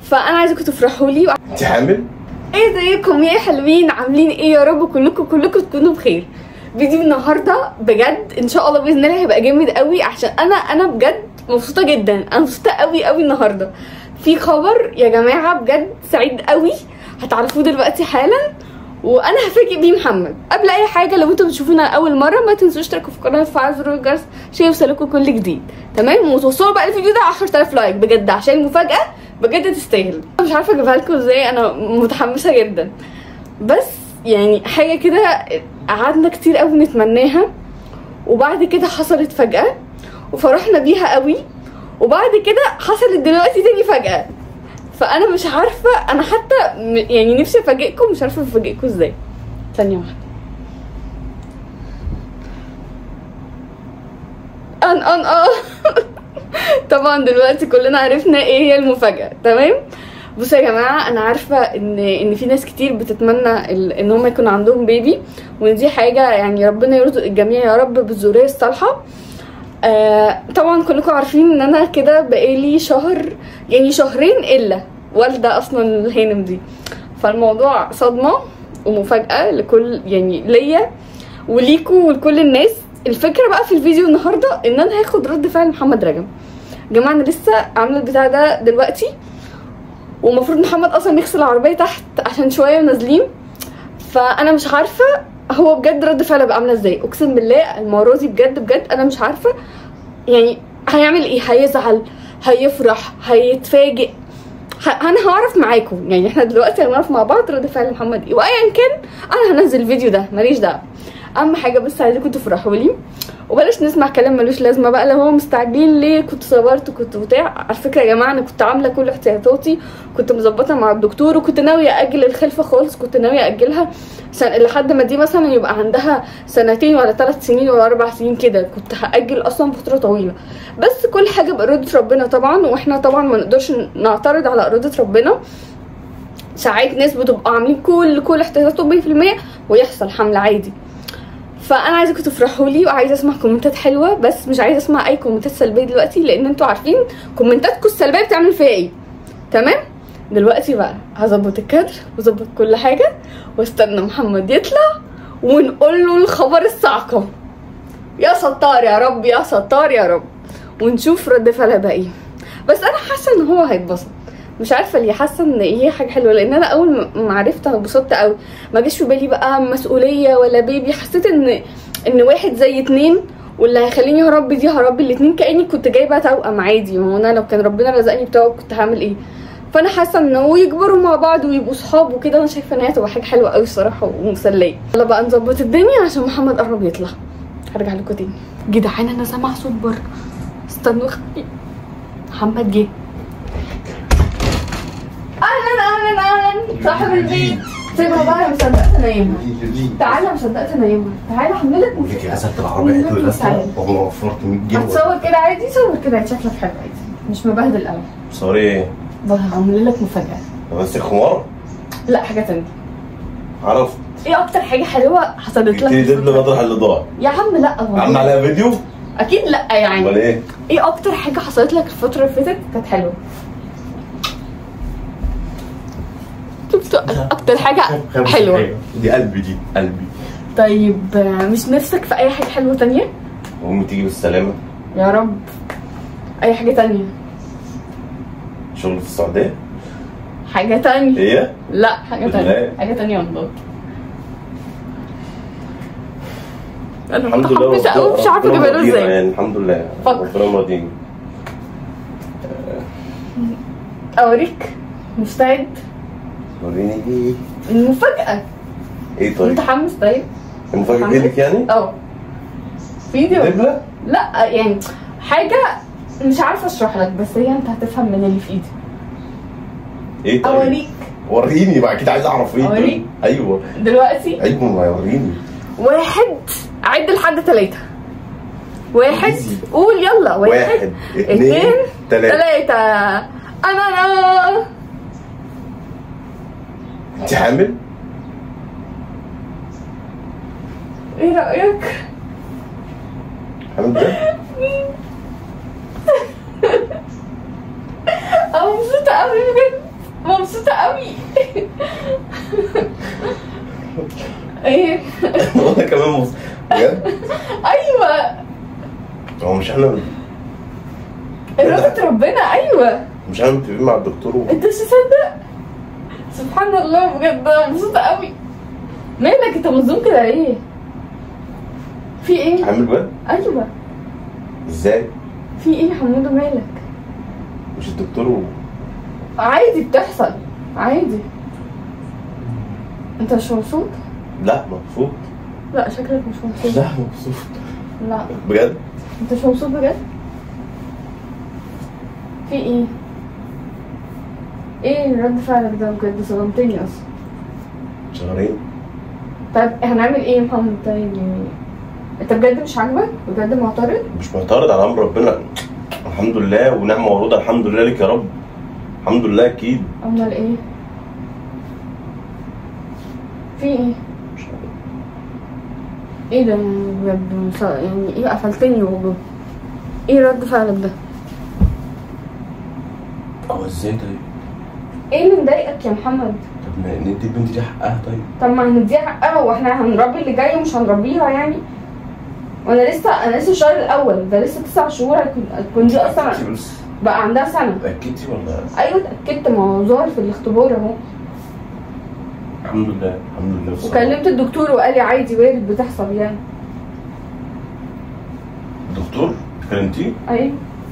فانا عايزاكم تفرحوا لي انت حامل؟ ايه ازيكم يا حلوين عاملين ايه يا رب كلكم كلكم تكونوا بخير فيديو النهارده بجد ان شاء الله باذن الله هيبقى جامد قوي عشان انا انا بجد مبسوطه جدا انا مبسوطه قوي قوي النهارده في خبر يا جماعه بجد سعيد قوي هتعرفوه دلوقتي حالا وانا هفاجئ بيه محمد قبل اي حاجه لو انتم بتشوفونا اول مره ما تنسوش تشتركوا في القناه وتفعلوا زر الجرس عشان يوصلكم كل جديد تمام وتوصلوا بقى الفيديو ده 10000 لايك بجد عشان المفاجاه بجد تستاهل مش عارفه اجيبها لكم ازاي انا متحمسه جدا بس يعني حاجه كده قعدنا كتير قوي نتمناها وبعد كده حصلت فجاه وفرحنا بيها قوي وبعد كده حصلت دلوقتي تاني فجاه فانا مش عارفه انا حتى م- يعني نفسي افاجئكم مش عارفه افاجئكم ازاي ثانيه واحده ان ان اه طبعا دلوقتي كلنا عرفنا ايه هي المفاجاه تمام بصوا يا جماعه انا عارفه ان ان في ناس كتير بتتمنى ال- ان هم يكون عندهم بيبي وان دي حاجه يعني ربنا يرزق الجميع يا رب بالذريه الصالحه آه طبعا كلكم عارفين ان انا كده بقالي شهر يعني شهرين الا والده اصلا الهانم دي فالموضوع صدمه ومفاجاه لكل يعني ليا وليكوا ولكل الناس الفكره بقى في الفيديو النهارده ان انا هاخد رد فعل محمد رجب يا جماعه انا لسه عامله البتاع ده دلوقتي ومفروض محمد اصلا يغسل العربيه تحت عشان شويه نازلين فانا مش عارفه هو بجد رد فعله بقى عامله ازاي اقسم بالله المره دي بجد بجد انا مش عارفه يعني هيعمل ايه هيزعل هيفرح هيتفاجئ ه- انا هعرف معاكم يعني احنا دلوقتي هنعرف مع بعض رد فعل محمد ايه وايا كان انا هنزل الفيديو ده ماليش دعوه اهم حاجه بس عايزاكم تفرحوا لي وبلاش نسمع كلام ملوش لازمه بقى لو هو مستعجلين ليه كنت صورت كنت بتاع على فكره يا جماعه انا كنت عامله كل احتياطاتي كنت مظبطه مع الدكتور وكنت ناويه اجل الخلفه خالص كنت ناويه اجلها سن... لحد ما دي مثلا يبقى عندها سنتين ولا ثلاث سنين ولا اربع سنين كده كنت هاجل اصلا فتره طويله بس كل حاجه باراده ربنا طبعا واحنا طبعا ما نقدرش نعترض على اراده ربنا ساعات ناس بتبقى عاملين كل كل احتياطاتهم 100% ويحصل حمل عادي فانا عايزاكم تفرحوا لي وعايزه اسمع كومنتات حلوه بس مش عايزه اسمع اي كومنتات سلبيه دلوقتي لان انتوا عارفين كومنتاتكم السلبيه بتعمل فيا ايه تمام دلوقتي بقى هظبط الكادر واظبط كل حاجه واستنى محمد يطلع ونقول له الخبر الصعقه يا ستار يا رب يا ستار يا رب ونشوف رد فعله بقى ايه بس انا حاسه ان هو هيتبسط مش عارفه ليه حاسه ان هي حاجه حلوه لان انا اول ما- ما عرفت انا اتبسطت قوي ما جاش في بالي بقى مسؤوليه ولا بيبي حسيت ان ان واحد زي اتنين واللي هيخليني هربي دي هربي الاتنين كاني كنت جايبه توأم عادي ما هو انا لو كان ربنا رزقني بتوأم كنت هعمل ايه فانا حاسه ان هو يكبروا مع بعض ويبقوا صحاب وكده انا شايفه ان هي هتبقى حاجه حلوه قوي الصراحه ومسليه يلا بقى نظبط الدنيا عشان محمد قرب يطلع هرجع لكم تاني جدعان انا سامعه صوت بره استنوا خ- محمد جه اهلا اهلا اهلا صاحب البيت سيبها بقى مصدقت نايمها تعالى مصدقت نايمها تعالى احمل لك لك غسلت العربية كل غسلة والله وفرت 100 جنيه هتصور كده عادي صور كده شكلك حلو عادي مش مبهدل قوي سوري ايه؟ بس هعمل لك مفاجأة بس الخمار لا حاجة تانية عرفت ايه اكتر حاجة حلوة حصلت لك تبتدي تبني الفترة مطرح اللي ضاع دي؟ يا عم لا والله. عم عليها فيديو اكيد لا يعني امال ايه؟ ايه اكتر حاجة حصلت لك الفترة اللي فاتت كانت حلوة شفت اكتر حاجة حلوة دي قلبي دي قلبي طيب آه، مش نفسك في اي حاجة حلوة تانية امي تيجي بالسلامة يا رب اي حاجة تانية شغل في السعودية حاجة تانية هي لا حاجة تانية بالله. حاجة تانية والله انا الحمد لله متحمسة قوي مش ربنا عارفة اجيبها له مرضينا ازاي يعني الحمد لله فكر. ربنا مرضيني اوريك مستعد وريني ايه المفاجأة ايه طيب متحمس طيب المفاجأة جالك يعني؟ اه فيديو دبلة؟ لا يعني حاجة مش عارفة اشرح لك بس هي انت هتفهم من اللي في ايدي ايه طيب؟ اوريك وريني بقى اكيد عايز اعرف ايه أوريك؟ طيب. ايوه دلوقتي ايوه ما يوريني واحد عد لحد ثلاثة واحد Easy. قول يلا واحد, واحد اتنين اتنين تلاتة ثلاثة انا انا انت حامل؟ ايه رأيك؟ حامل بجد؟ انا مبسوطة قوي بجد مبسوطه قوي ايه وانا كمان مبسوط بجد ايوه هو مش احنا اراده ربنا ايوه مش احنا متفقين مع الدكتور و... انت مش مصدق سبحان الله بجد أنا مبسوطه قوي مالك انت مظلوم كده ايه في ايه عامل بجد ايوه ازاي في ايه يا حموده مالك مش الدكتور و... عادي بتحصل عادي انت مش مبسوط لا مبسوط لا شكلك مش مبسوط لا مبسوط لا بجد انت مش مبسوط بجد في ايه ايه رد فعلك ده بجد صدمتني اصلا شهرين طيب هنعمل ايه يا محمد طيب يعني انت بجد مش عاجبك بجد معترض مش معترض على امر ربنا الحمد لله ونعمه ورودة الحمد لله لك يا رب الحمد لله اكيد امال ايه في ايه مش عارف. ايه ده بجد مص- يعني ايه قفلتني والله ايه رد فعلك ده هو ازاي طيب ايه اللي مضايقك يا محمد طب ما ندي البنت دي حقها طيب طب ما هنديها حقها واحنا هنربي اللي جاي ومش هنربيها يعني وانا لسه انا لسه الشهر الاول ده لسه تسع شهور هتكون هتكون دي اصلا اتأكدتي بس بقى عندها سنه اتأكدتي ولا ايوه اتاكدت ما هو ظاهر في الاختبار اهو الحمد لله الحمد لله والصلاة. وكلمت الدكتور وقال لي عادي وارد بتحصل يعني الدكتور كلمتيه ايوه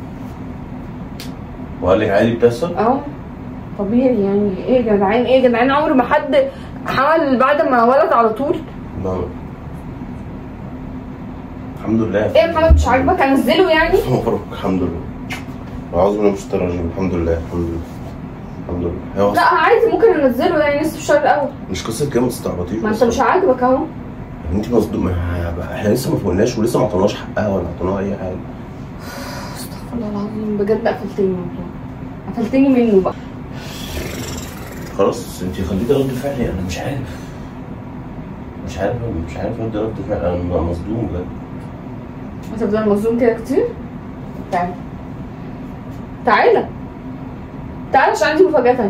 وقال لك عادي بتحصل اه طبيعي يعني ايه يا جدعان ايه يا جدعان عمر ما حد حمل بعد ما ولد على طول نعم. الحمد لله ايه يا محمد مش عاجبك انزله يعني مبروك الحمد لله أعوذ بالله من الشيطان الرجيم الحمد لله الحمد لله الحمد لله هو لا عادي ممكن انزله يعني لسه في الشهر الاول مش قصة كده ما تستعبطيش ما انت مش عاجبك اهو انت مصدوم احنا لسه ما فوقناش ولسه ما عطيناش حقها ولا عطيناها اي حاجه استغفر الله العظيم بجد قفلتني والله قفلتني منه بقى خلاص انت خليتي رد فعلي انا مش عارف مش عارف مش عارف ارد رد فعل انا مصدوم بجد هتفضل مظلوم كده كتير تعالى تعالى تعالى عشان عندي مفاجأة تانية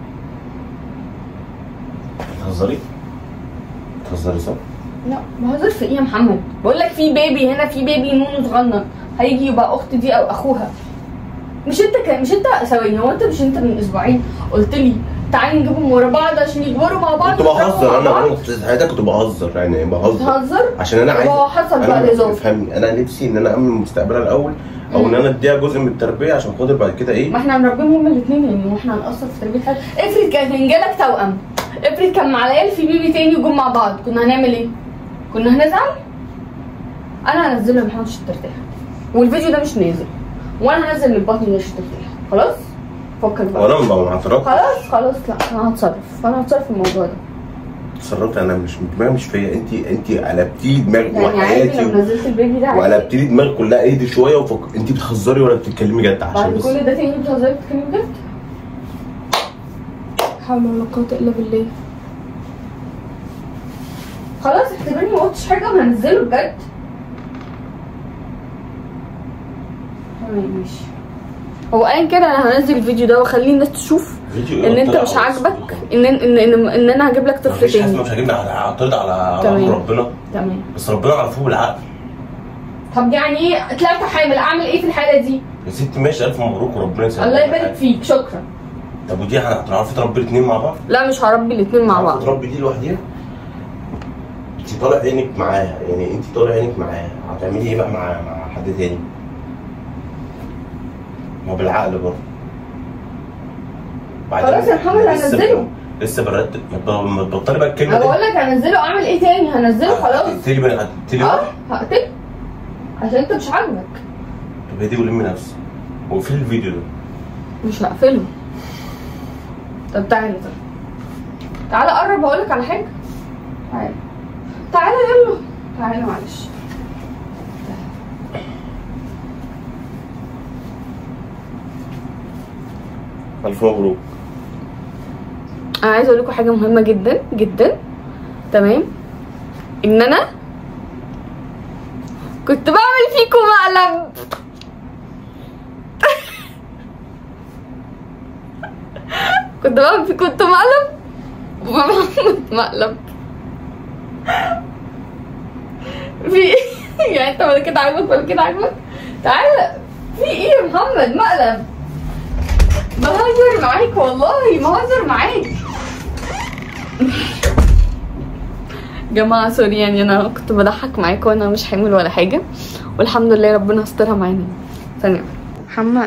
بتهزري بتهزري صح؟ لا بهزر في ايه يا محمد بقول لك في بيبي هنا في بيبي نونو صغنن هيجي يبقى اخت دي او اخوها مش انت ك... مش انت ثواني هو انت مش انت من اسبوعين قلت لي تعالي نجيبهم ورا بعض عشان يكبروا مع بعض كنت ويتربوا بهزر مع انا بعض؟ انا كنت ساعتها كنت بهزر يعني بهزر بتهزر عشان انا عايز هو حصل بقى انا نظام افهمني انا نفسي ان انا امن مستقبلها الاول او ان انا اديها جزء من التربيه عشان خاطر بعد كده ايه ما احنا هنربيهم هما الاثنين يعني واحنا هنقصر في تربيه حد افرض كان جالك توأم افرض كان مع العيال في بيبي تاني وجم مع بعض كنا هنعمل ايه؟ كنا هنزعل؟ انا هنزله يا محمد عشان ترتاح والفيديو ده مش نازل وانا هنزل من بطني عشان ترتاح خلاص؟ فكك بقى وانا ما ما اعترضت خلاص خلاص لا انا هتصرف انا هتصرف في الموضوع ده اتصرفت انا مش دماغي مش فيا انت انت قلبتي لي دماغي يعني عادي وحياتي لو نزلت البيبي ده عادي وقلبت لي دماغي كلها اهدي شويه وفك... انت بتهزري ولا بتتكلمي جد عشان بعد بس كل ده تاني بتهزري بتتكلمي بجد؟ لا حول ولا قوة الا بالله خلاص اعتبرني ما قلتش حاجة وهنزله بجد تمام ماشي هو ايا كده انا هنزل الفيديو ده واخلي الناس تشوف فيديو ان انت طلع مش خلاص. عاجبك ان ان ان, إن انا هجيب لك طفل مفيش حاجه تاني مش هجيبني اعترض على على تمام. امر ربنا تمام بس ربنا عرفوه بالعقل طب يعني ايه طلعت حامل اعمل ايه في الحالة دي؟ يا ستي ماشي الف مبروك وربنا يسعدك الله يبارك فيك شكرا طب ودي هتعرفي تربي الاثنين مع بعض؟ لا مش هربي الاتنين مع بعض تربي دي لوحديها؟ انت طالع عينك معاها يعني انت طالع عينك معاها هتعملي ايه بقى مع مع حد تاني؟ ما هو بالعقل برضه بعدين خلاص يا محمد لسه هنزله. ب- لسه برتب ما تبطلي بقى الكلمه انا بقول لك هنزله اعمل ايه تاني هنزله خلاص هتقتلي بقى- هتقتلي اه بقى؟ هقتل عشان انت مش عاجبك طب هي دي ولمي نفسك وفين الفيديو ده؟ مش هقفله طب تعالى طب تعالى قرب هقولك على حاجه تعالى تعالى يلا تعالى معلش الف مبروك انا عايزه اقول لكم حاجه مهمه جدا جدا تمام ان انا كنت بعمل فيكم مقلب كنت بعمل في كنت مقلب ومحمد مقلب في ايه يعني انت ولا كده عاجبك ولا كده عاجبك تعالى في ايه يا محمد مقلب بهزر معاك والله بهزر معاك جماعة سوري يعني انا كنت بضحك معاك وانا مش حامل ولا حاجة والحمد لله ربنا استرها معانا ثانية محمد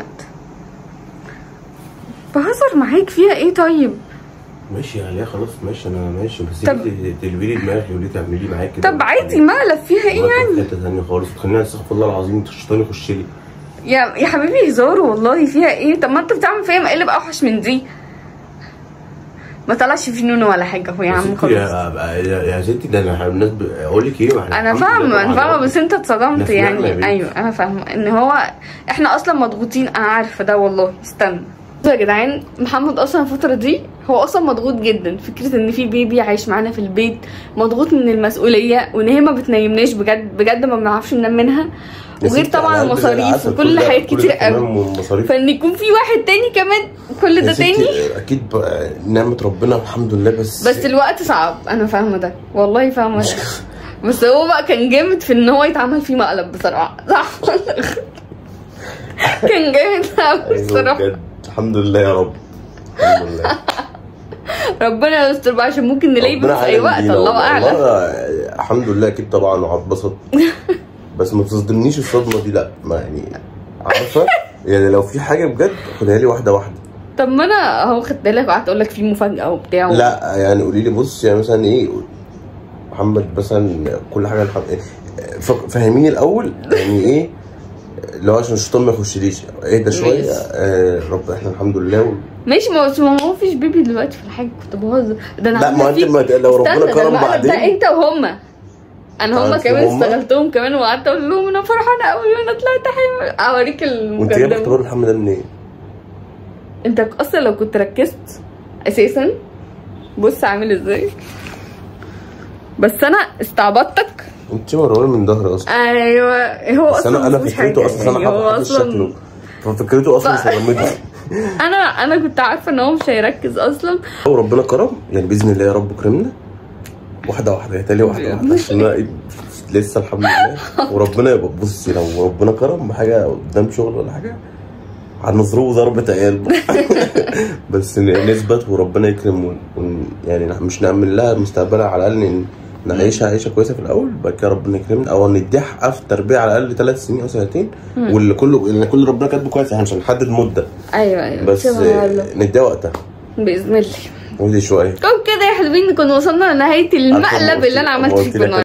بهزر معاك فيها ايه طيب ماشي يا ليه خلاص ماشي انا ماشي بس طب- انت تلوي لي دماغي وليه تعملي معايا كده طب عادي مقلب فيها ايه يعني في حته ثانيه خالص تخليني استغفر الله العظيم الشيطان يخش لي يا يا حبيبي هزار والله فيها ايه طب ما انت بتعمل فيها مقلب اوحش من دي ما طلعش في نونو ولا حاجه هو يا يا عم ستي خلاص يا, يا, يا ستي ده انا الناس ب- اقول لك ايه ما احنا انا الحمد لله فاهمه انا طبعاً فاهمه رب. بس انت اتصدمت ناس نعمة يا يعني بنتي. ايوه انا فاهمه ان هو احنا اصلا مضغوطين انا عارفه ده والله استنى بصوا يا جدعان محمد اصلا الفتره دي هو اصلا مضغوط جدا فكره ان في بيبي عايش معانا في البيت مضغوط من المسؤوليه وان هي ما بتنيمناش بجد بجد ما بنعرفش ننام منها يا وغير ستي طبعا على قلب المصاريف العسل، وكل كل ده- حاجات كل ده كتير قوي تمام والمصاريف فان يكون في واحد تاني كمان كل يا ده ستي تاني اكيد بقى نعمه ربنا الحمد لله بس بس الوقت صعب انا فاهمه ده والله فاهمه ده بس هو بقى كان جامد في ان هو يتعمل فيه مقلب بصراحه صح كان جامد قوي أيوة الصراحه بجد الحمد لله يا رب الحمد لله ربنا يستر بقى عشان ممكن نلاقيه ربنا بس في اي عالم وقت بينا الله والله. اعلم والله الحمد لله اكيد طبعا وهتبسط بس ما تصدمنيش الصدمه دي لا ما يعني عارفه يعني لو في حاجه بجد خدها لي واحده واحده طب ما انا اهو خدت بالك وقعدت اقول لك في مفاجاه وبتاع لا يعني قولي لي بص يعني مثلا ايه محمد مثلا كل حاجه الحمد ف- فهميني الاول يعني ايه لو عشان الشيطان ما يخشليش اهدى شويه ماشي. آه رب احنا الحمد لله و... ماشي ما هو ما هو فيش بيبي دلوقتي في الحاجه كنت بهزر ده انا لا عاملة ما انت فيك- ما لو ربنا استنى، ده كرم المقلب بعدين ده انت وهما انا هما عارف كمان هما؟ استغلتهم كمان وقعدت اقول لهم انا فرحانه قوي وانا طلعت حامل اوريك وانت جايب المقدمه اختبار الحمل ده منين؟ انت اصلا لو كنت ركزت اساسا بص عامل ازاي بس انا استعبطتك انت مروان من ظهري اصلا ايوه هو بس اصلا انا انا مفيهوش فكرته حاجة. اصلا يعني هو انا حافظ اصلا شكله ففكرته اصلا ف- صدمتني انا انا كنت عارفه ان هو مش هيركز اصلا وربنا كرم يعني باذن الله يا رب كرمنا واحده واحده هتالي واحده واحده عشان أنا إيه، لسه الحمد لله وربنا يبقى بصي لو ربنا كرم بحاجه قدام شغل ولا حاجه هنضربه ضربة عيال بقى. بس ن- نثبت وربنا يكرم ون... ون... يعني نح- مش نعمل لها مستقبلها على الاقل ن- نعيشها عيشه كويسه في الاول بعد كده ربنا يكرمنا او نديها حقها في التربيه على الاقل ثلاث سنين او سنتين واللي كله اللي كل ربنا كاتبه كويس احنا مش هنحدد مده ايوه ايوه بس سيبها والله. نديها وقتها باذن الله ودي شويه طب كده يا حلوين كنا وصلنا لنهايه المقلب اللي انا عملت قلت فيك لك النهارده